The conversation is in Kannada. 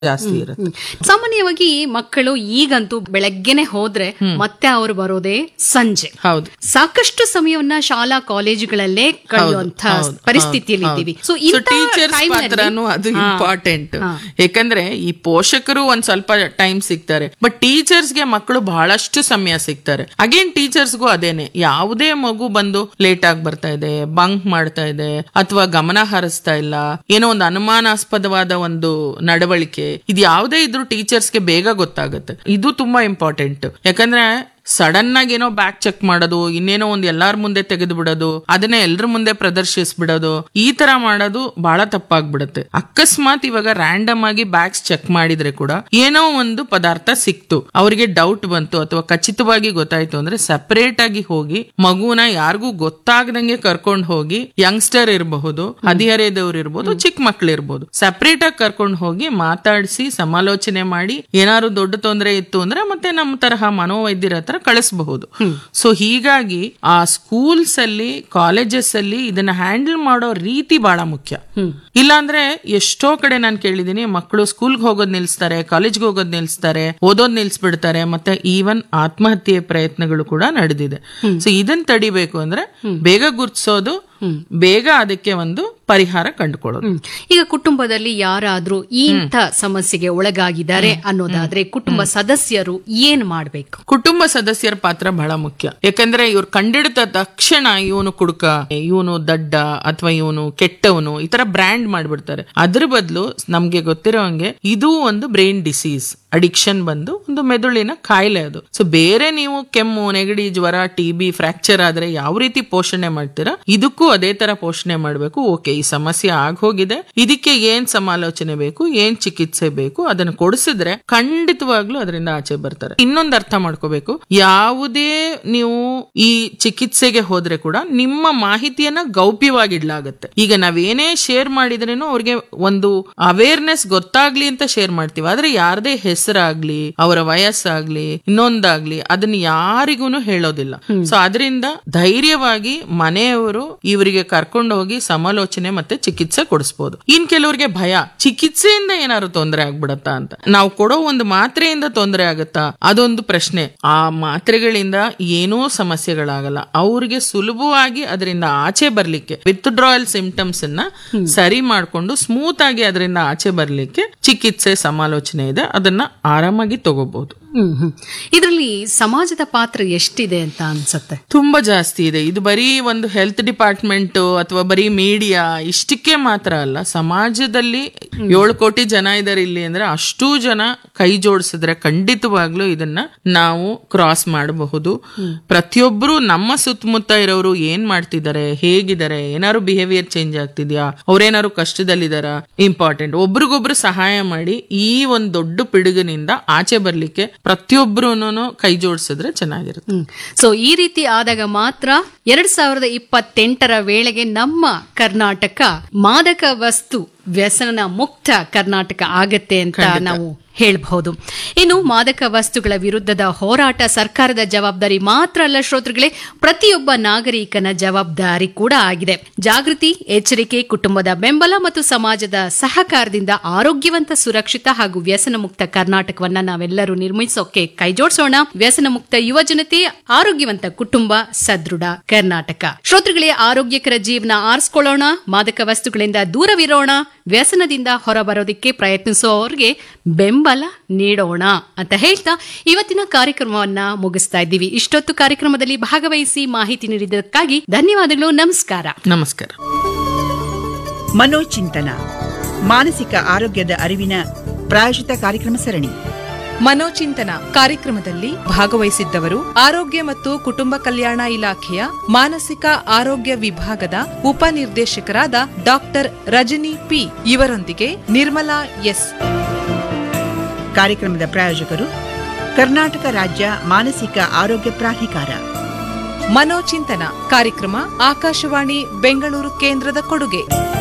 ಜಾಸ್ತಿ ಇರುತ್ತೆ ಹ್ಮ್. ಸಾಮಾನ್ಯವಾಗಿ ಮಕ್ಕಳು ಈಗಂತೂ ಬೆಳಗ್ಗೆನೆ ಹೋದ್ರೆ ಮತ್ತೆ ಅವರು ಬರೋದೇ ಸಂಜೆ ಹೌದು ಸಾಕಷ್ಟು ಸಮಯವನ್ನ ಶಾಲಾ ಕಾಲೇಜುಗಳಲ್ಲೇ ಕಳೆಯುವಂತ ಹೌದು, ಪರಿಸ್ಥಿತಿಯಲ್ಲಿ ಹೌದು. ಇದ್ದೀವಿ ಸೊ So teachers ಪಾತ್ರನೂ ಅದು ಇಂಪಾರ್ಟೆಂಟ್ ಯಾಕಂದ್ರೆ ಈ ಪೋಷಕರು ಒಂದ್ ಸ್ವಲ್ಪ ಟೈಮ್ ಸಿಗ್ತಾರೆ ಬಟ್ ಟೀಚರ್ಸ್ಗೆ ಮಕ್ಕಳು ಬಹಳಷ್ಟು ಸಮಯ ಸಿಗ್ತಾರೆ ಅಗೇನ್ ಟೀಚರ್ಸ್ಗೂ ಅದೇನೆ ಯಾವುದೇ ಮಗು ಬಂದು ಲೇಟ್ ಆಗಿ ಬರ್ತಾ ಇದೆ ಬಂಕ್ ಮಾಡ್ತಾ ಇದೆ ಅಥವಾ ಗಮನ ಹರಿಸ್ತಾ ಇಲ್ಲ ಏನೋ ಒಂದು ಅನುಮಾನಾಸ್ಪದವಾದ ಒಂದು ನಡವಳಿಕೆ ಇದು ಯಾವುದೇ ಇದ್ರೂ ಟೀಚರ್ಸ್ಗೆ ಬೇಗ ಗೊತ್ತಾಗುತ್ತೆ ಇದು ತುಂಬಾ ಇಂಪಾರ್ಟೆಂಟ್ ಯಾಕಂದ್ರೆ ಸಡನ್ ಆಗಿ ಏನೋ ಬ್ಯಾಗ್ ಚೆಕ್ ಮಾಡೋದು ಇನ್ನೇನೋ ಒಂದ್ ಎಲ್ಲಾರ ಮುಂದೆ ತೆಗೆದು ಬಿಡೋದು ಅದನ್ನ ಎಲ್ರ ಮುಂದೆ ಪ್ರದರ್ಶಿಸ್ಬಿಡೋದು ಈ ತರ ಮಾಡೋದು ಬಹಳ ತಪ್ಪಾಗ್ಬಿಡುತ್ತೆ ಅಕಸ್ಮಾತ್ ಇವಾಗ ರ್ಯಾಂಡಮ್ ಆಗಿ ಬ್ಯಾಗ್ಸ್ ಚೆಕ್ ಮಾಡಿದ್ರೆ ಕೂಡ ಏನೋ ಒಂದು ಪದಾರ್ಥ ಸಿಕ್ತು ಅವರಿಗೆ ಡೌಟ್ ಬಂತು ಅಥವಾ ಖಚಿತವಾಗಿ ಗೊತ್ತಾಯ್ತು ಅಂದ್ರೆ ಸಪರೇಟ್ ಆಗಿ ಹೋಗಿ ಮಗುನ ಯಾರಿಗೂ ಗೊತ್ತಾಗದಂಗೆ ಕರ್ಕೊಂಡು ಹೋಗಿ ಯಂಗ್ಸ್ಟರ್ ಇರಬಹುದು ಹದಿಹರೆಯದವ್ರು ಇರ್ಬೋದು ಚಿಕ್ಕ ಮಕ್ಳು ಇರ್ಬೋದು ಸಪರೇಟ್ ಆಗಿ ಕರ್ಕೊಂಡು ಹೋಗಿ ಮಾತಾಡಿಸಿ ಸಮಾಲೋಚನೆ ಮಾಡಿ ಏನಾದ್ರು ದೊಡ್ಡ ತೊಂದರೆ ಇತ್ತು ಅಂದ್ರೆ ಮತ್ತೆ ನಮ್ಮ ತರಹ ಮನೋವೈದ್ಯರ ಹತ್ರ ಕಳಿಸಬಹುದು ಸೊ ಹೀಗಾಗಿ ಆ ಸ್ಕೂಲ್ಸ್ ಅಲ್ಲಿ ಕಾಲೇಜಸ್ ಅಲ್ಲಿ ಇದನ್ನ ಹ್ಯಾಂಡಲ್ ಮಾಡೋ ರೀತಿ ಬಹಳ ಮುಖ್ಯ ಇಲ್ಲಾಂದ್ರೆ ಎಷ್ಟೋ ಕಡೆ ನಾನು ಕೇಳಿದೀನಿ ಮಕ್ಕಳು ಸ್ಕೂಲ್ಗೆ ಹೋಗೋದ್ ನಿಲ್ಸ್ತಾರೆ ಕಾಲೇಜ್ಗೆ ಹೋಗೋದ್ ನಿಲ್ಸ್ತಾರೆ ಓದೋದ್ ನಿಲ್ಸ್ಬಿಡ್ತಾರೆ ಮತ್ತೆ ಈವನ್ ಆತ್ಮಹತ್ಯೆ ಪ್ರಯತ್ನಗಳು ಕೂಡ ನಡೆದಿದೆ ಸೊ ಇದನ್ನ ತಡಿಬೇಕು ಅಂದ್ರೆ ಬೇಗ ಗುರ್ತಿಸೋದು ಬೇಗ ಅದಕ್ಕೆ ಒಂದು ಪರಿಹಾರ ಕಂಡುಕೊಳ್ಳೋದು ಹ್ಮ್. ಈಗ ಕುಟುಂಬದಲ್ಲಿ ಯಾರಾದ್ರೂ ಈ ಇಂಥ ಸಮಸ್ಯೆಗೆ ಒಳಗಾಗಿದ್ದಾರೆ ಅನ್ನೋದಾದ್ರೆ ಕುಟುಂಬ ಸದಸ್ಯರು ಏನ್ ಮಾಡ್ಬೇಕು ಕುಟುಂಬ ಸದಸ್ಯರ ಪಾತ್ರ ಬಹಳ ಮುಖ್ಯ ಯಾಕಂದ್ರೆ ಇವ್ರು ಕಂಡಿಡಿದ ತಕ್ಷಣ ಇವನು ಕುಡುಕ ಇವನು ದಡ್ಡ ಅಥವಾ ಇವನು ಕೆಟ್ಟವನು ಈ ತರ ಬ್ರ್ಯಾಂಡ್ ಮಾಡ್ಬಿಡ್ತಾರೆ ಅದ್ರ ಬದಲು ನಮ್ಗೆ ಗೊತ್ತಿರೋ ಹಂಗೆ ಇದು ಒಂದು ಬ್ರೈನ್ ಡಿಸೀಸ್ ಅಡಿಕ್ಷನ್ ಬಂದು ಒಂದು ಮೆದುಳಿನ ಕಾಯಿಲೆ ಅದು ಸೊ ಬೇರೆ ನೀವು ಕೆಮ್ಮು ನೆಗಡಿ ಜ್ವರ ಟಿ ಬಿ ಫ್ರಾಕ್ಚರ್ ಆದ್ರೆ ಯಾವ ರೀತಿ ಪೋಷಣೆ ಮಾಡ್ತೀರಾ ಇದಕ್ಕೂ ಅದೇ ತರ ಪೋಷಣೆ ಮಾಡ್ಬೇಕು ಓಕೆ ಈ ಸಮಸ್ಯೆ ಆಗೋಗಿದೆ ಇದಕ್ಕೆ ಏನ್ ಸಮಾಲೋಚನೆ ಬೇಕು ಏನ್ ಚಿಕಿತ್ಸೆ ಬೇಕು ಅದನ್ನ ಕೊಡಿಸಿದ್ರೆ ಖಂಡಿತವಾಗ್ಲೂ ಅದರಿಂದ ಆಚೆ ಬರ್ತಾರೆ ಇನ್ನೊಂದು ಅರ್ಥ ಮಾಡ್ಕೋಬೇಕು ಯಾವುದೇ ನೀವು ಈ ಚಿಕಿತ್ಸೆಗೆ ಹೋದ್ರೆ ಕೂಡ ನಿಮ್ಮ ಮಾಹಿತಿಯನ್ನ ಗೌಪ್ಯವಾಗಿಡ್ಲಾಗತ್ತೆ ಈಗ ನಾವೇನೇ ಶೇರ್ ಮಾಡಿದ್ರೇನು ಅವ್ರಿಗೆ ಒಂದು ಅವೇರ್ನೆಸ್ ಗೊತ್ತಾಗ್ಲಿ ಅಂತ ಶೇರ್ ಮಾಡ್ತೀವಿ ಆದ್ರೆ ಯಾರದೇ ಹೆಸರಾಗ್ಲಿ ಅವರ ವಯಸ್ಸಾಗ್ಲಿ ಇನ್ನೊಂದಾಗ್ಲಿ ಅದನ್ನ ಯಾರಿಗೂ ಹೇಳೋದಿಲ್ಲ ಸೊ ಅದರಿಂದ ಧೈರ್ಯವಾಗಿ ಮನೆಯವರು ಇವರಿಗೆ ಕರ್ಕೊಂಡು ಹೋಗಿ ಸಮಾಲೋಚನೆ ಮತ್ತೆ ಚಿಕಿತ್ಸೆ ಕೊಡಿಸ್ಬೋದು ಇನ್ ಕೆಲವ್ರಿಗೆ ಭಯ ಚಿಕಿತ್ಸೆಯಿಂದ ಏನಾದ್ರು ತೊಂದರೆ ಆಗ್ಬಿಡತ್ತಾ ಅಂತ ನಾವು ಕೊಡೋ ಒಂದು ಮಾತ್ರೆಯಿಂದ ತೊಂದರೆ ಆಗುತ್ತಾ ಅದೊಂದು ಪ್ರಶ್ನೆ ಆ ಮಾತ್ರೆಗಳಿಂದ ಏನೂ ಸಮಸ್ಯೆಗಳಾಗಲ್ಲ ಅವ್ರಿಗೆ ಸುಲಭವಾಗಿ ಅದರಿಂದ ಆಚೆ ಬರ್ಲಿಕ್ಕೆ ವಿತ್ಡ್ರಾಯಲ್ ಸಿಂಪ್ಟಮ್ಸ್ ಅನ್ನ ಸರಿ ಮಾಡ್ಕೊಂಡು ಸ್ಮೂತ್ ಆಗಿ ಅದರಿಂದ ಆಚೆ ಬರ್ಲಿಕ್ಕೆ ಚಿಕಿತ್ಸೆ ಸಮಾಲೋಚನೆ ಇದೆ ಅದನ್ನ ಆರಾಮಾಗಿ ತಗೋಬಹುದು ಹ್ಮ್ ಹ್ಮ್ ಇದರಲ್ಲಿ ಸಮಾಜದ ಪಾತ್ರ ಎಷ್ಟಿದೆ ಅಂತ ಅನ್ಸತ್ತೆ ತುಂಬಾ ಜಾಸ್ತಿ ಇದೆ ಇದು ಬರೀ ಒಂದು ಹೆಲ್ತ್ ಡಿಪಾರ್ಟ್ಮೆಂಟ್ ಅಥವಾ ಬರೀ ಮೀಡಿಯಾ ಇಷ್ಟಕ್ಕೆ ಮಾತ್ರ ಅಲ್ಲ ಸಮಾಜದಲ್ಲಿ ಏಳು ಕೋಟಿ ಜನ ಇದಾರೆ ಇಲ್ಲಿ ಅಂದ್ರೆ ಅಷ್ಟೂ ಜನ ಕೈ ಜೋಡಿಸಿದ್ರೆ ಖಂಡಿತವಾಗ್ಲೂ ಇದನ್ನ ನಾವು ಕ್ರಾಸ್ ಮಾಡಬಹುದು ಪ್ರತಿಯೊಬ್ರು ನಮ್ಮ ಸುತ್ತಮುತ್ತ ಇರೋರು ಏನ್ ಮಾಡ್ತಿದ್ದಾರೆ ಹೇಗಿದ್ದಾರೆ ಏನಾದ್ರು ಬಿಹೇವಿಯರ್ ಚೇಂಜ್ ಆಗ್ತಿದ್ಯಾ ಅವ್ರೇನಾದ್ರು ಕಷ್ಟದಲ್ಲಿದಾರ ಇಂಪಾರ್ಟೆಂಟ್ ಒಬ್ರಿಗೊಬ್ರು ಸಹಾಯ ಮಾಡಿ ಈ ಒಂದು ದೊಡ್ಡ ಪಿಡುಗಿನಿಂದ ಆಚೆ ಬರ್ಲಿಕ್ಕೆ ಪ್ರತಿಯೊಬ್ರು ಕೈ ಜೋಡಿಸಿದ್ರೆ ಚೆನ್ನಾಗಿರುತ್ತೆ ಸೊ ಈ ರೀತಿ ಆದಾಗ ಮಾತ್ರ ಎರಡ್ ಸಾವಿರದ ಇಪ್ಪತ್ತೆಂಟರ ವೇಳೆಗೆ ನಮ್ಮ ಕರ್ನಾಟಕ ಮಾದಕ ವಸ್ತು ವ್ಯಸನ ಮುಕ್ತ ಕರ್ನಾಟಕ ಆಗತ್ತೆ ಅಂತ ನಾವು ಹೇಳಬಹುದು ಇನ್ನು ಮಾದಕ ವಸ್ತುಗಳ ವಿರುದ್ಧದ ಹೋರಾಟ ಸರ್ಕಾರದ ಜವಾಬ್ದಾರಿ ಮಾತ್ರ ಅಲ್ಲ ಶ್ರೋತೃಗಳೇ ಪ್ರತಿಯೊಬ್ಬ ನಾಗರಿಕನ ಜವಾಬ್ದಾರಿ ಕೂಡ ಆಗಿದೆ ಜಾಗೃತಿ ಎಚ್ಚರಿಕೆ ಕುಟುಂಬದ ಬೆಂಬಲ ಮತ್ತು ಸಮಾಜದ ಸಹಕಾರದಿಂದ ಆರೋಗ್ಯವಂತ ಸುರಕ್ಷಿತ ಹಾಗೂ ವ್ಯಸನ ಮುಕ್ತ ಕರ್ನಾಟಕವನ್ನ ನಾವೆಲ್ಲರೂ ನಿರ್ಮಿಸೋಕೆ ಕೈಜೋಡಿಸೋಣ ವ್ಯಸನ ಮುಕ್ತ ಯುವ ಜನತೆ ಆರೋಗ್ಯವಂತ ಕುಟುಂಬ ಸದೃಢ ಕರ್ನಾಟಕ ಶ್ರೋತೃಗಳೇ ಆರೋಗ್ಯಕರ ಜೀವನ ಆರಿಸ್ಕೊಳ್ಳೋಣ ಮಾದಕ ವಸ್ತುಗಳಿಂದ ದೂರವಿರೋಣ ವ್ಯಸನದಿಂದ ಹೊರಬರೋದಕ್ಕೆ ಪ್ರಯತ್ನಿಸುವವರಿಗೆ ಬೆಂಬಲ ನೀಡೋಣ ಅಂತ ಹೇಳ್ತಾ ಇವತ್ತಿನ ಕಾರ್ಯಕ್ರಮವನ್ನ ಮುಗಿಸ್ತಾ ಇದ್ದೀವಿ ಇಷ್ಟೊತ್ತು ಕಾರ್ಯಕ್ರಮದಲ್ಲಿ ಭಾಗವಹಿಸಿ ಮಾಹಿತಿ ನೀಡಿದ್ದಕ್ಕಾಗಿ ಧನ್ಯವಾದಗಳು ನಮಸ್ಕಾರ ನಮಸ್ಕಾರ ಮನೋಚಿಂತನ ಮಾನಸಿಕ ಆರೋಗ್ಯದ ಅರಿವಿನ ಪ್ರಾಯೋಜಿತ ಕಾರ್ಯಕ್ರಮ ಸರಣಿ ಮನೋಚಿಂತನ ಕಾರ್ಯಕ್ರಮದಲ್ಲಿ ಭಾಗವಹಿಸಿದ್ದವರು ಆರೋಗ್ಯ ಮತ್ತು ಕುಟುಂಬ ಕಲ್ಯಾಣ ಇಲಾಖೆಯ ಮಾನಸಿಕ ಆರೋಗ್ಯ ವಿಭಾಗದ ಉಪನಿರ್ದೇಶಕರಾದ ಡಾಕ್ಟರ್ ರಜನಿ ಪಿ ಇವರೊಂದಿಗೆ ನಿರ್ಮಲಾ ಎಸ್ ಕಾರ್ಯಕ್ರಮದ ಪ್ರಾಯೋಜಕರು ಕರ್ನಾಟಕ ರಾಜ್ಯ ಮಾನಸಿಕ ಆರೋಗ್ಯ ಪ್ರಾಧಿಕಾರ ಮನೋಚಿಂತನ ಕಾರ್ಯಕ್ರಮ ಆಕಾಶವಾಣಿ ಬೆಂಗಳೂರು ಕೇಂದ್ರದ ಕೊಡುಗೆ